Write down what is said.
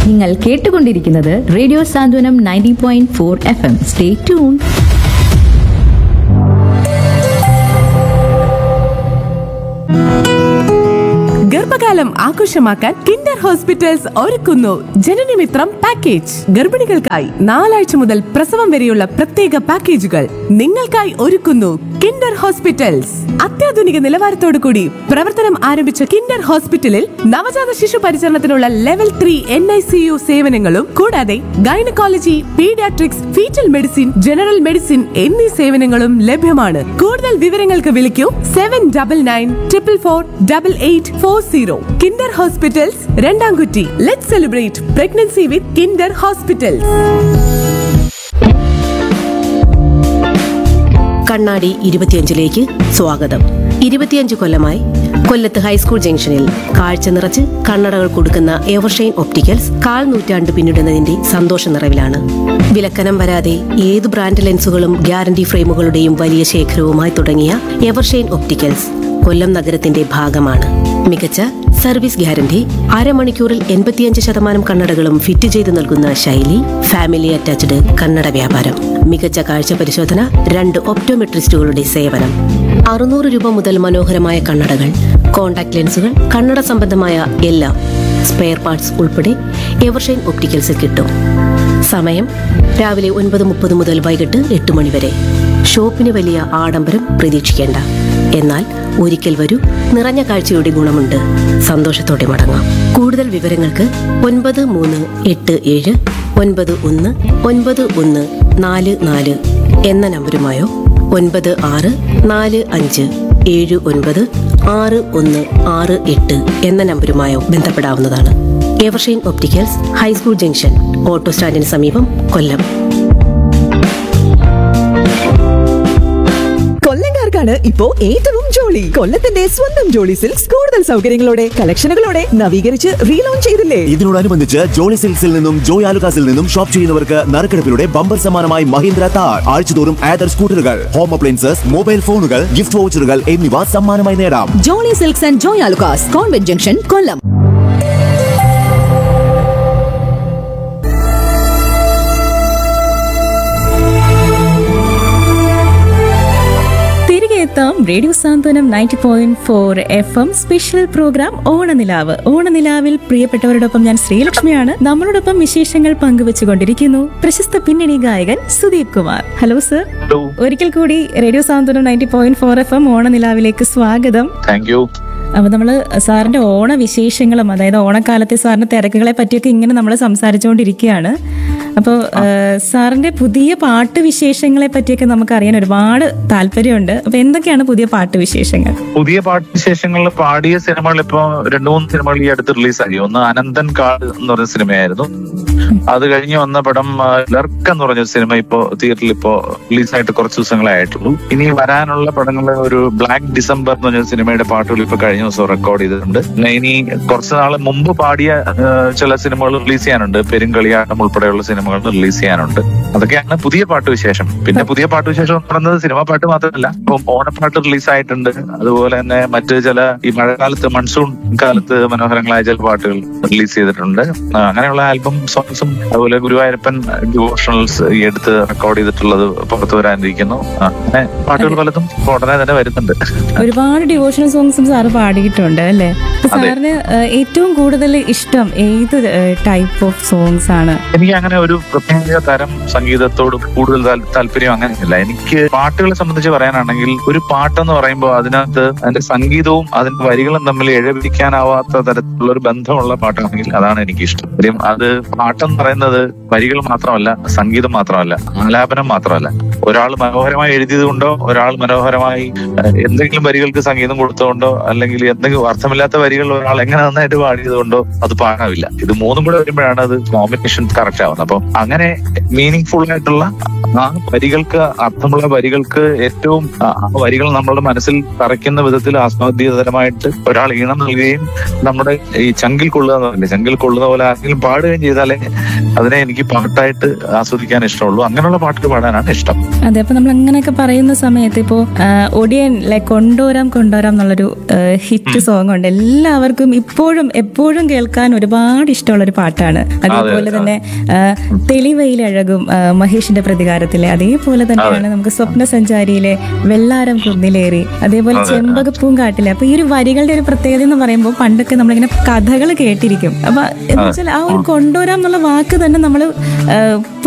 നിങ്ങൾ കേട്ടുകൊണ്ടിരിക്കുന്നത് radio Santhwanam ninety point four F M stay tune ഗർഭകാലം ആഘോഷമാക്കാൻ കിൻഡർ ഹോസ്പിറ്റൽസ് ഒരുക്കുന്നു ജനനമിത്രം പാക്കേജ് ഗർഭിണികൾക്കായി നാലാഴ്ച മുതൽ പ്രസവം വരെയുള്ള പ്രത്യേക പാക്കേജുകൾ നിങ്ങൾക്കായി ഒരുക്കുന്നു കിൻഡർ ഹോസ്പിറ്റൽസ് അത്യാധുനിക നിലവാരത്തോടു കൂടി പ്രവർത്തനം ആരംഭിച്ച കിൻഡർ ഹോസ്പിറ്റലിൽ നവജാത ശിശു പരിചരണത്തിനുള്ള level three N I C U സേവനങ്ങളും കൂടാതെ gynaecology paediatrics foetal medicine general medicine എന്നീ സേവനങ്ങളും ലഭ്യമാണ് കൂടുതൽ വിവരങ്ങൾക്ക് വിളിക്കൂ seven double nine triple four double eight four zero Kinder hospitals Randamkutty let celebrate pregnancy with Kinder hospitals കണ്ണാടി ഇരുപത്തിയഞ്ചിലേക്ക് സ്വാഗതം ഇരുപത്തിയഞ്ച് കൊല്ലമായി കൊല്ലത്ത് ഹൈസ്കൂൾ ജംഗ്ഷനിൽ കാഴ്ച നിറച്ച് കണ്ണടകൾ കൊടുക്കുന്ന എവർഷൈൻ ഒപ്റ്റിക്കൽസ് കാൽ നൂറ്റാണ്ട് പിന്നിടുന്നതിന്റെ സന്തോഷ നിറവിലാണ് വിലക്കനം വരാതെ ഏത് ബ്രാൻഡ് ലെൻസുകളും ഗ്യാരണ്ടി ഫ്രെയിമുകളുടെയും വലിയ ശേഖരവുമായി തുടങ്ങിയ എവർഷൈൻ ഒപ്റ്റിക്കൽസ് കൊല്ലം നഗരത്തിന്റെ ഭാഗമാണ് മികച്ച സർവീസ് ഗ്യാരണ്ടി അരമണിക്കൂറിൽ എൺപത്തിയഞ്ച് ശതമാനം കണ്ണടകളും ഫിറ്റ് ചെയ്ത് നൽകുന്ന ശൈലി ഫാമിലി അറ്റാച്ച്ഡ് കണ്ണട വ്യാപാരം മികച്ച കാഴ്ച പരിശോധന രണ്ട് ഒപ്റ്റോമെട്രിസ്റ്റുകളുടെ സേവനം അറുന്നൂറ് രൂപ മുതൽ മനോഹരമായ കണ്ണടകൾ കോൺടാക്ട് ലെൻസുകൾ കണ്ണട സംബന്ധമായ എല്ലാം സ്പെയർ പാർട്സ് ഉൾപ്പെടെ എവർഷൈൻ ഒപ്റ്റിക്കൽസിൽ കിട്ടും സമയം രാവിലെ ഒൻപത് മുപ്പത് മുതൽ വൈകിട്ട് എട്ട് മണി വരെ ഷോപ്പിന് വലിയ ആഡംബരം പ്രതീക്ഷിക്കേണ്ട എന്നാൽ ഒരിക്കൽ വരൂ നിറഞ്ഞ കാഴ്ചയുടെ ഗുണമുണ്ട് സന്തോഷത്തോടെ മടങ്ങാം കൂടുതൽ വിവരങ്ങൾക്ക് ഒൻപത് മൂന്ന് എട്ട് ഏഴ് ഒൻപത് ഒന്ന് ഒൻപത് ഒന്ന് നാല് നാല് എന്ന നമ്പരുമായോ ഒൻപത് ആറ് നാല് അഞ്ച് ഏഴ് ഒൻപത് ആറ് ഒന്ന് ആറ് എട്ട് എന്ന നമ്പരുമായോ ബന്ധപ്പെടാവുന്നതാണ് Evershine opticals high school junction auto സ്റ്റാൻഡിന് സമീപം കൊല്ലം കൊല്ലംകാർക്കാണ് ഇപ്പോ ഏറ്റവും ജോളി കൊല്ലത്തിന്റെ സ്വന്തം ജോളി സിൽക്സ് കൂടുതൽ സൗകര്യങ്ങളോടെ കളക്ഷനുകളോടെ നവീകരിച്ച് റീലോഞ്ച് ചെയ്തില്ലേ ഇതിനോടനുബന്ധിച്ച് ജോളി സിൽക്സിൽ നിന്നും ജോയ് ആലുകാസിൽ നിന്നും ഷോപ്പ് ചെയ്യുന്നവർക്ക് നറുക്കെടുപ്പിലൂടെ ബമ്പർ സമ്മാനമായി മഹീന്ദ്ര താർ ആഴ്ചതോറും ആദർ സ്കൂട്ടറുകൾ ഹോം അപ്ലയൻസസ് മൊബൈൽ ഫോണുകൾ ഗിഫ്റ്റ് വൗച്ചറുകൾ എന്നിവ സമ്മാനമായി നേടാം Jolly silks and Joy Alukkas convent junction Kollam തിരികെ എത്താം radio Santhwanam ninety point four F M special programme Onanilavu ഓണനിലാവിൽ പ്രിയപ്പെട്ടവരോടൊപ്പം ഞാൻ ശ്രീലക്ഷ്മിയാണ് നമ്മളോടൊപ്പം വിശേഷങ്ങൾ പങ്കുവെച്ചുകൊണ്ടിരിക്കുന്നു പ്രശസ്ത പിന്നണി ഗായകൻ സുദീപ് കുമാർ ഹലോ സർ ഒരിക്കൽ കൂടി radio Santhwanam ninety point four F M ഓണനിലാവിലേക്ക് സ്വാഗതം താങ്ക് യു അപ്പൊ നമ്മള് സാറിന്റെ ഓണ വിശേഷങ്ങളും അതായത് ഓണക്കാലത്തെ സാറിന്റെ തിരക്കുകളെ പറ്റിയൊക്കെ ഇങ്ങനെ നമ്മൾ സംസാരിച്ചുകൊണ്ടിരിക്കുകയാണ് അപ്പോൾ സാറിന്റെ പുതിയ പാട്ട് വിശേഷങ്ങളെ പറ്റിയൊക്കെ നമുക്ക് അറിയാൻ ഒരുപാട് താല്പര്യമുണ്ട് അപ്പൊ എന്തൊക്കെയാണ് പുതിയ പാട്ട് വിശേഷങ്ങൾ പുതിയ പാട്ട് വിശേഷങ്ങളിൽ പാടിയ സിനിമകൾ ഇപ്പൊ രണ്ടു മൂന്ന് സിനിമകൾ ഈ അടുത്ത് റിലീസായി ഒന്ന് അനന്തൻ കാട് എന്ന് പറഞ്ഞ സിനിമയായിരുന്നു അത് കഴിഞ്ഞ് വന്ന പടം ആ, ലർക്ക് എന്ന് പറഞ്ഞ സിനിമ ഇപ്പോ തിയേറ്ററിൽ ഇപ്പോ റിലീസായിട്ട് കുറച്ച് ദിവസങ്ങളെ ആയിട്ടുള്ളൂ ഇനി വരാനുള്ള പടങ്ങള് ഒരു ബ്ലാക്ക് ഡിസംബർ എന്ന് പറഞ്ഞ സിനിമയുടെ പാട്ടുകൾ ഇപ്പൊ കഴിഞ്ഞ ദിവസം റെക്കോർഡ് ചെയ്തിട്ടുണ്ട് പിന്നെ ഇനി കുറച്ച് നാൾ മുമ്പ് പാടിയ ആ, ചില സിനിമകൾ റിലീസ് ചെയ്യാനുണ്ട് പെരുങ്കളിയാട്ടം ഉൾപ്പെടെയുള്ള സിനിമകൾ റിലീസ് ചെയ്യാനുണ്ട് അതൊക്കെയാണ് പുതിയ പാട്ട് വിശേഷം പിന്നെ പുതിയ പാട്ട് വിശേഷം എന്ന് പറയുന്നത് സിനിമ പാട്ട് മാത്രമല്ല ഇപ്പം ഓണപ്പാട്ട് റിലീസ് ആയിട്ടുണ്ട് അതുപോലെ തന്നെ മറ്റ് ചില ഈ മഴക്കാലത്ത് മൺസൂൺ കാലത്ത് മനോഹരങ്ങളായ ചില പാട്ടുകൾ റിലീസ് ചെയ്തിട്ടുണ്ട് ആ, അങ്ങനെയുള്ള ആൽബം സോങ്സും അതുപോലെ ഗുരുവായൂരപ്പൻ ഡിവോഷണൽസ് ഈ എടുത്ത് റെക്കോർഡ് ചെയ്തിട്ടുള്ളത് പുറത്തു വരാനിരിക്കുന്നു ആ, അങ്ങനെ പാട്ടുകൾ പലതും ഇപ്പൊ ഉടനെ തന്നെ വരുന്നുണ്ട് ഒരുപാട് ഡിവോഷണൽ സോങ്സും സാറ് പാടിയിട്ടുണ്ട് അല്ലേ അപ്പൊ അതെ. സാറിന് ഏഹ്, ഏറ്റവും കൂടുതൽ ഇഷ്ടം ഏത് ടൈപ്പ് ഓഫ് സോങ്സ് ആണ് എനിക്ക് അങ്ങനെ ഒരു പ്രത്യേക തരം സംഗീതത്തോട് കൂടുതൽ താൽ- താല്പര്യം അങ്ങനെയില്ല എനിക്ക് പാട്ടുകളെ സംബന്ധിച്ച് പറയാനാണെങ്കിൽ ഒരു പാട്ടെന്ന് പറയുമ്പോൾ അതിനകത്ത് അതിന്റെ സംഗീതവും അതിന്റെ വരികളും തമ്മിൽ ഇഴപിരിക്കാനാവാത്ത തരത്തിലുള്ള ഒരു ബന്ധമുള്ള പാട്ടാണെങ്കിൽ അതാണ് എനിക്ക് ഇഷ്ടം കാര്യം അത് പാട്ടെന്ന് പറയുന്നത് വരികൾ മാത്രമല്ല സംഗീതം മാത്രമല്ല ആലാപനം മാത്രമല്ല ഒരാൾ മനോഹരമായി എഴുതിയത് കൊണ്ടോ ഒരാൾ മനോഹരമായി ഏഹ്, എന്തെങ്കിലും വരികൾക്ക് സംഗീതം കൊടുത്തുകൊണ്ടോ അല്ലെങ്കിൽ എന്തെങ്കിലും അർത്ഥമില്ലാത്ത വരികൾ ഒരാൾ എങ്ങനെ നന്നായിട്ട് പാടിയത് കൊണ്ടോ അത് പാടാവില്ല ഇത് മൂന്നും കൂടെ വരുമ്പോഴാണ് അത് കോമ്പിനേഷൻ കറക്റ്റ് ആവുന്നത് അപ്പം അങ്ങനെ മീനിങ് ഫുൾ ആയിട്ടുള്ള ആ വരികൾക്ക് അർത്ഥമുള്ള വരികൾക്ക് ഏറ്റവും ആ ആ വരികൾ നമ്മളുടെ മനസ്സിൽ തറയ്ക്കുന്ന വിധത്തിൽ ആസ്വാദ്യതരമായിട്ട് ഒരാൾ ഈണം നൽകുകയും നമ്മുടെ ഈ ചങ്കിൽ കൊള്ളുക എന്ന് പറയില്ലേ ചങ്കിൽ കൊള്ളുന്ന പോലെ ആരെങ്കിലും പാടുകയും ചെയ്താലേ അതിനെ എനിക്ക് പാട്ടായിട്ട് ആസ്വദിക്കാൻ ഇഷ്ടമുള്ളൂ അങ്ങനെയുള്ള പാട്ടുകൾ പാടാനാണ് ഇഷ്ടം അതെ അപ്പൊ നമ്മൾ അങ്ങനെയൊക്കെ പറയുന്ന സമയത്ത് ഇപ്പോ ആ, ഒടിയൻ ലൈക് കൊണ്ടോരാം കൊണ്ടോരാം എന്നുള്ളൊരു ഹിറ്റ് സോങ് ഉണ്ട് എല്ലാവർക്കും ഇപ്പോഴും എപ്പോഴും കേൾക്കാൻ ഒരുപാട് ഇഷ്ടമുള്ള ഒരു പാട്ടാണ് അതേപോലെ തന്നെ ആ, തെളിവയിലഴകും ആ, മഹേഷിന്റെ പ്രതികാരത്തിലെ അതേപോലെ തന്നെയാണ് നമുക്ക് സ്വപ്ന സഞ്ചാരിയിലെ വെള്ളാരം കുന്നിലേറി അതേപോലെ ചെമ്പകപ്പൂങ്കാട്ടിലെ അപ്പൊ ഈ ഒരു വരികളുടെ ഒരു പ്രത്യേകത എന്ന് പറയുമ്പോൾ പണ്ടൊക്കെ നമ്മളിങ്ങനെ കഥകൾ കേട്ടിരിക്കും അപ്പൊ എന്ന് വെച്ചാൽ ആ ഒരു കൊണ്ടുവരാം എന്നുള്ള വാക്ക് തന്നെ നമ്മൾ